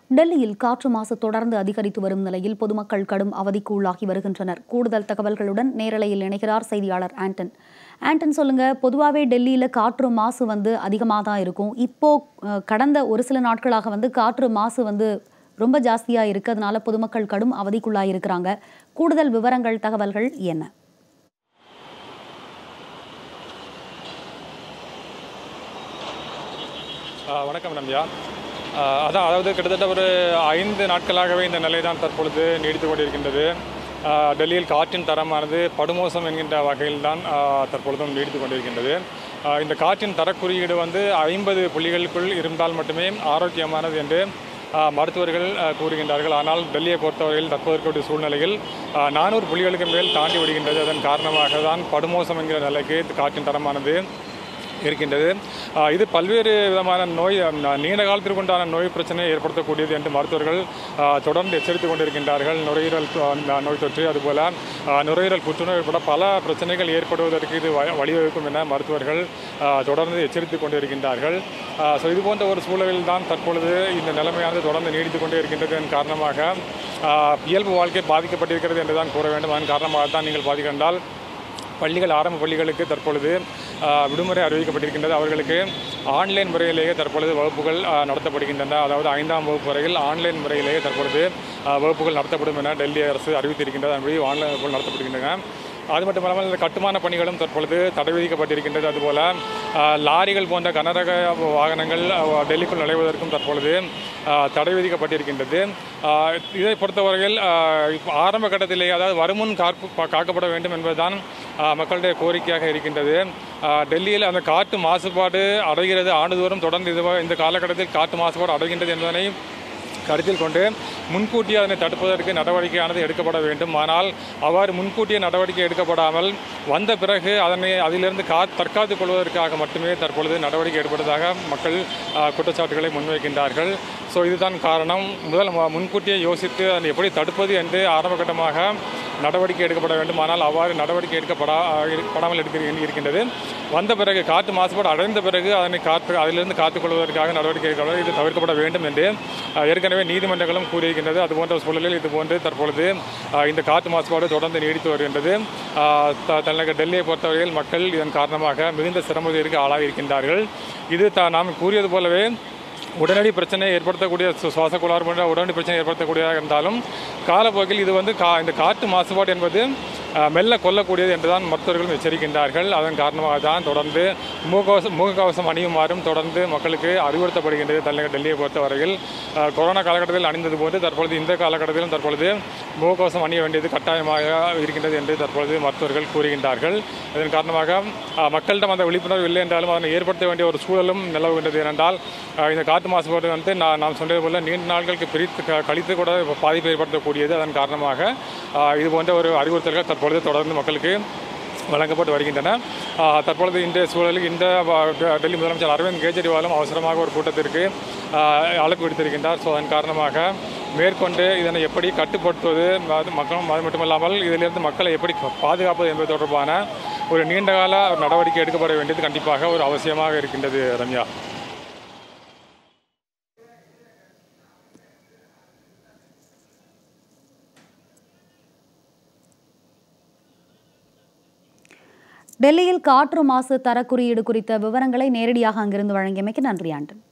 டெல்லியில் காற்று மாசு தொடர்ந்து அதிகரித்து வரும் நிலையில் பொதுமக்கள் கடும் அவதிக்கு உள்ளாகி வருகின்றனர் கூடுதல் தகவல்களுடன் நேரலையில் இணைகிறார் செய்தியாளர் ஆண்டன் ஆண்டன் சொல்லுங்க பொதுவாகவே டெல்லியில் காற்று மாசு வந்து அதிகமாக தான் இருக்கும் இப்போ அஹ், கடந்த ஒரு சில நாட்களாக வந்து காற்று மாசு வந்து ரொம்ப ஜாஸ்தியாக இருக்கு அதனால பொதுமக்கள் கடும் அவதிக்குள்ளாக இருக்கிறாங்க கூடுதல் விவரங்கள் தகவல்கள் என்ன ஆ, வணக்கம் ரம்யா ஆ, அதான் அதாவது கிட்டத்தட்ட ஒரு ஐந்து நாட்களாகவே இந்த நிலை தான் தற்பொழுது நீடித்து கொண்டிருக்கின்றது ஆ, டெல்லியில் காற்றின் தரமானது படுமோசம் என்கின்ற வகையில் தான் ஆ, தற்பொழுதும் நீடித்து கொண்டிருக்கின்றது ஆ, இந்த காற்றின் தரக்குறியீடு வந்து ஐம்பது புள்ளிகளுக்குள் இருந்தால் மட்டுமே ஆரோக்கியமானது என்று ஆ, மருத்துவர்கள் ஆ, கூறுகின்றார்கள் ஆனால் டெல்லியை பொறுத்தவரையில் தற்போது இருக்கக்கூடிய சூழ்நிலையில் நானூறு புள்ளிகளுக்கு மேல் தாண்டி விடுகின்றது அதன் காரணமாக தான் படுமோசம் என்கிற நிலைக்கு காற்றின் தரமானது இருக்கின்றது ஆஹ் இது பல்வேறு விதமான நோய் ந- நீண்ட காலத்திற்கு உண்டான நோய் பிரச்சனையை ஏற்படுத்தக்கூடியது என்று மருத்துவர்கள் ஆஹ் தொடர்ந்து எச்சரித்துக் கொண்டிருக்கின்றார்கள் நுரையீரல் தொ- ந- நோய் தொற்று அதுபோல ஆஹ் நுரையீரல் புற்றுநோய் உட்பட பல பிரச்சனைகள் ஏற்படுவதற்கு இது வ- வழிவகுக்கும் என மருத்துவர்கள் ஆஹ் தொடர்ந்து எச்சரித்துக் கொண்டிருக்கின்றார்கள் ஸோ இது போன்ற ஒரு சூழலில் தான் தற்பொழுது இந்த நிலைமையானது தொடர்ந்து நீடித்துக் கொண்டே இருக்கின்றதன் காரணமாக ஆஹ் இயல்பு வாழ்க்கை பாதிக்கப்பட்டிருக்கிறது என்று தான் கூற வேண்டும் அதன் காரணமாக தான் நீங்கள் பாதிக்கின்றால் பள்ளிகள் ஆரம்ப பள்ளிகளுக்கு தற்பொழுது ஆ, விடுமுறை அறிவிக்கப்பட்டிருக்கின்றது அவர்களுக்கு ஆன்லைன் முறையிலேயே தற்பொழுது வகுப்புகள் ஆ, நடத்தப்படுகின்றன அதாவது ஐந்தாம் வகுப்பு வரையில் ஆன்லைன் முறையிலேயே தற்பொழுது ஆ, வகுப்புகள் நடத்தப்படும் என டெல்லி அரசு அறிவித்திருக்கின்றது அதன்படி ஆன்லைன் வகுப்புகள் நடத்தப்படுகின்றன அது மட்டும் இல்லாமல் இந்த கட்டுமான பணிகளும் தற்பொழுது தடை விதிக்கப்பட்டிருக்கின்றது அதுபோல ஆ, லாரிகள் போன்ற கனரக வாகனங்கள் ஆ, டெல்லிக்குள் நுழைவதற்கும் தற்பொழுது ஆ, தடை விதிக்கப்பட்டிருக்கின்றது ஆ, இதை பொறுத்தவரையில் ஆ, இப்ப ஆரம்ப கட்டத்திலேயே அதாவது வருமுன் காப்பு பா- காக்கப்பட வேண்டும் என்பதுதான் ஆ, மக்களுடைய கோரிக்கையாக இருக்கின்றது ஆ, டெல்லியில் அந்த காற்று மாசுபாடு அடைகிறது ஆண்டுதோறும் தொடர்ந்து இது இந்த காலகட்டத்தில் காற்று மாசுபாடு அடைகின்றது என்பதனை கருத்தில் கொண்டு முன்கூட்டியே அதனை தடுப்பதற்கு நடவடிக்கையானது எடுக்கப்பட வேண்டும் ஆனால் அவ்வாறு முன்கூட்டியே நடவடிக்கை எடுக்கப்படாமல் வந்த பிறகு அதனை அதிலிருந்து கா தற்காத்துக் கொள்வதற்காக மட்டுமே தற்பொழுது நடவடிக்கை எடுப்பதாக மக்கள் ஆ, குற்றச்சாட்டுகளை முன்வைக்கின்றார்கள் ஸோ இதுதான் காரணம் முதல் ம- முன்கூட்டியே யோசித்து அதை எப்படி தடுப்பது என்று ஆரம்பகட்டமாக நடவடிக்கை எடுக்கப்பட வேண்டும் ஆனால் அவ்வாறு நடவடிக்கை எடுக்கப்படா படாமல் எடுக்க இருக்கின்றது வந்த பிறகு காற்று மாசுபாடு அடைந்த பிறகு அதனை காத்து அதிலிருந்து காத்துக்கொள்வதற்காக நடவடிக்கை எடுக்கப்பட இது தவிர்க்கப்பட வேண்டும் என்று அஹ், ஏற்கனவே நீதிமன்றங்களும் கூறியிருக்கின்றது அது போன்ற சூழலில் இது போன்று தற்பொழுது அஹ், இந்த காற்று மாசுபாடு தொடர்ந்து நீடித்து வருகின்றது அஹ், த- தலைநகர் டெல்லியை பொறுத்தவரையில் மக்கள் இதன் காரணமாக மிகுந்த சிரமத்திற்கு ஆளாகி இருக்கின்றார்கள் இது த நாம் கூறியது போலவே உடனடி பிரச்சனையை ஏற்படுத்தக்கூடிய சு- சுவாச கோளாறு போன்ற உடனடி பிரச்சனை ஏற்படுத்தக்கூடியதாக இருந்தாலும் காலப்போக்கில் இது வந்து கா இந்த காற்று மாசுபாடு என்பது அஹ், மெல்ல கொல்லக்கூடியது என்றுதான் மருத்துவர்களும் எச்சரிக்கின்றார்கள் அதன் காரணமாக தான் தொடர்ந்து முகக்கவசம் முகக்கவசம் அணியுமாறும் தொடர்ந்து மக்களுக்கு அறிவுறுத்தப்படுகின்றது தலைநகர் டெல்லியை பொறுத்தவரையில் அஹ், கொரோனா காலகட்டத்தில் அணிந்தது போன்று தற்பொழுது இந்த காலகட்டத்திலும் தற்பொழுது முகக்கவசம் அணிய வேண்டியது கட்டாயமாக இருக்கின்றது என்று தற்பொழுது மருத்துவர்கள் கூறுகின்றார்கள் இதன் காரணமாக அஹ், மக்களிடம் அந்த விழிப்புணர்வு இல்லை என்றாலும் அதனை ஏற்படுத்த வேண்டிய ஒரு சூழலும் நிலவுகின்றது ஏனென்றால் அஹ், இந்த காற்று மாசுபாடு வந்து நான் நாம் சொன்னது போல நீண்ட நாட்களுக்கு பிரித்து க- கழித்து கூட பாதிப்பை ஏற்படுத்தக்கூடியது அதன் காரணமாக அஹ், இது போன்ற ஒரு அறிவுறுத்தல்கள் தற்பொழுது தொடர்ந்து மக்களுக்கு வழங்கப்பட்டு வருகின்றன ஆஹ் தற்பொழுது இன்றைய சூழலில் இந்த வ- ட- டெல்லி முதலமைச்சர் அரவிந்த் கெஜ்ரிவாலும் அவசரமாக ஒரு கூட்டத்திற்கு ஆஹ் அழைப்பு விடுத்திருக்கின்றார் ஸோ அதன் காரணமாக மேற்கொண்டு இதனை எப்படி கட்டுப்படுத்துவது அது மக்களும் அது மட்டுமல்லாமல் இதிலிருந்து மக்களை எப்படி பாதுகாப்பது என்பது தொடர்பான ஒரு நீண்டகால நடவடிக்கை எடுக்கப்பட வேண்டியது கண்டிப்பாக ஒரு அவசியமாக இருக்கின்றது ரம்யா டெல்லியில் காற்று மாசு தரக்குறியீடு குறித்த விவரங்களை நேரடியாக அங்கிருந்து வழங்கியமைக்கு நன்றி ஆண்டன்